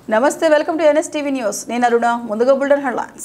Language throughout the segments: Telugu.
నమస్తే వెల్కమ్ టు ఎన్ఎస్టీవీ న్యూస్ నేను అరుణ ముందుగా బుల్డన్ హెడ్లైన్స్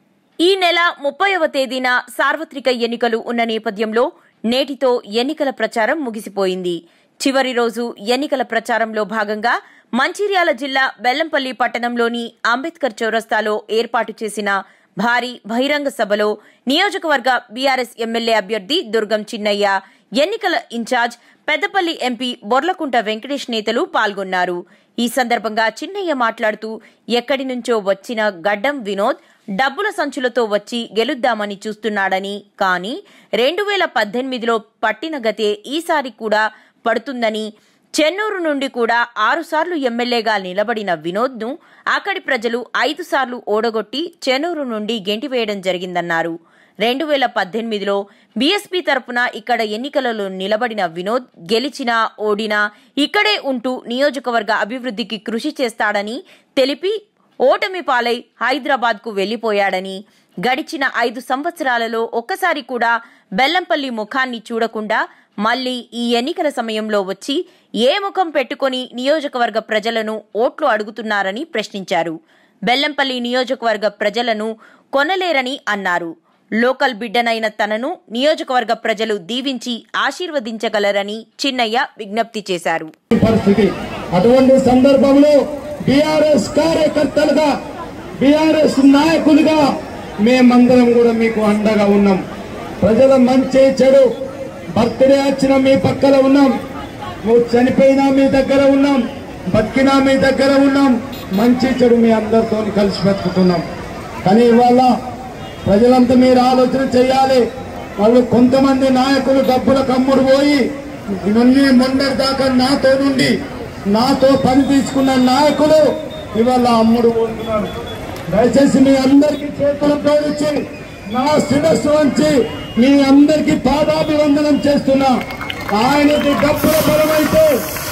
ఈ నెల ముప్పైవ తేదీన సార్వత్రిక ఎన్నికలు ఉన్న నేపథ్యంలో నేటితో ఎన్నికల ప్రచారం ముగిసిపోయింది చివరి రోజు ఎన్నికల ప్రచారంలో భాగంగా మంచిర్యాల జిల్లా బెల్లంపల్లి పట్టణంలోని అంబేద్కర్ చౌరస్తాలో ఏర్పాటు చేసిన భారీ బహిరంగ సభలో నియోజకవర్గ బీఆర్ఎస్ ఎమ్మెల్యే అభ్యర్థి దుర్గం చిన్నయ్య ఎన్నికల ఇన్ఛార్జ్ పెద్దపల్లి ఎంపీ బొర్లకుంట వెంకటేష్ నేతలు పాల్గొన్నారు ఈ సందర్భంగా చిన్నయ్య మాట్లాడుతూ ఎక్కడి నుంచో వచ్చిన గడ్డం వినోద్ డబ్బుల సంచులతో వచ్చి గెలుద్దామని చూస్తున్నాడని కానీ రెండు వేల పద్దెనిమిదిలో పట్టిన గతే ఈసారి కూడా పడుతుందని చెన్నూరు నుండి కూడా ఆరుసార్లు ఎమ్మెల్యేగా నిలబడిన వినోద్ను అక్కడి ప్రజలు ఐదు సార్లు ఓడగొట్టి చెన్నూరు నుండి గెంటివేయడం జరిగిందన్నారు రెండు వేల పద్దెనిమిదిలో బీఎస్పీ తరపున ఇక్కడ ఎన్నికలలో నిలబడిన వినోద్ గెలిచినా ఓడినా ఇక్కడే ఉంటూ నియోజకవర్గ అభివృద్ధికి కృషి చేస్తాడని తెలిపి ఓటమి పాలై హైదరాబాద్ కు వెళ్లిపోయాడని గడిచిన ఐదు సంవత్సరాలలో ఒక్కసారి కూడా బెల్లంపల్లి ముఖాన్ని చూడకుండా మళ్లీ ఈ ఎన్నికల సమయంలో వచ్చి ఏ ముఖం పెట్టుకొని నియోజకవర్గ ప్రజలను ఓట్లు అడుగుతున్నారని ప్రశ్నించారు బెల్లంపల్లి నియోజకవర్గ ప్రజలను కొనలేరని అన్నారు లోకల్ బిడ్డనైన తనను నియోజకవర్గ ప్రజలు దీవించి ఆశీర్వదించగలరని చిన్నయ్య విజ్ఞప్తి చేశారు పరిస్థితి అటువంటి సందర్భంలో బీఆర్ఎస్ కార్యకర్తలుగా బీఆర్ఎస్ నాయకులుగా మేమందరం కూడా మీకు అండగా ఉన్నాం ప్రజల మంచి చెడు బర్త్డే వచ్చిన మీ పక్కన ఉన్నాం నువ్వు చనిపోయినా మీ దగ్గర ఉన్నాం బతికినా మీ దగ్గర ఉన్నాం మంచి చెడు మీ అందరితో కలిసి బతుకుతున్నాం కానీ ఇవాళ ప్రజలంతా మీరు ఆలోచన చేయాలి వాళ్ళు కొంతమంది నాయకులు డబ్బుల కమ్ముడు పోయి ఇవన్నీ మొన్నటి దాకా నాతో నుండి నాతో పని తీసుకున్న నాయకులు ఇవాళ అమ్ముడు పోతున్నారు దయచేసి మీ అందరికీ చేతులు జోడించి నా శిరస్సు వంచి మీ అందరికీ పాదాభివందనం చేస్తున్నా ఆయనది డబ్బుల బలమైతే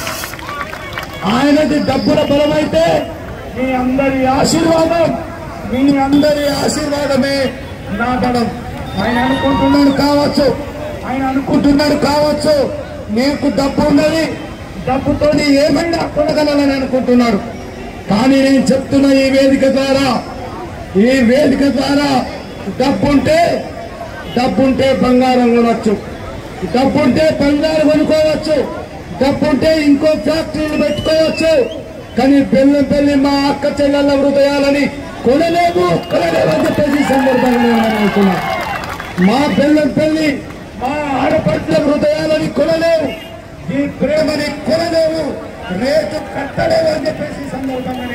ఆయనది డబ్బుల బలమైతే మీ అందరి ఆశీర్వాదం మీ అందరి ఆశీర్వాదమే నా బలం ఆయన అనుకుంటున్నాడు కావచ్చు ఆయన అనుకుంటున్నాడు కావచ్చు నీకు డబ్బు ఉన్నది డబ్బుతో ఏమైనా కొనగలనని అనుకుంటున్నాడు కానీ నేను చెప్తున్న ఈ వేదిక ద్వారా ఈ వేదిక ద్వారా డబ్బుంటే డబ్బుంటే బంగారం కొనవచ్చు డబ్బుంటే బంగారం కొనుక్కోవచ్చు డబ్బుంటే ఇంకో ఫ్యాక్టరీలు పెట్టుకోవచ్చు కానీ బెల్లం పెళ్లి మా అక్క చెల్లెళ్ళ హృదయాలని కొనలేము కొనలేము అని చెప్పేసి ఈ సందర్భంగా నేను అనుకుంటున్నా మా బెల్లం పెళ్లి మా ఆడపడుల హృదయాలని కొనలేవు ఈ ప్రేమని కొనలేవు రేటు కట్టలేవు అని చెప్పేసి ఈ సందర్భంగా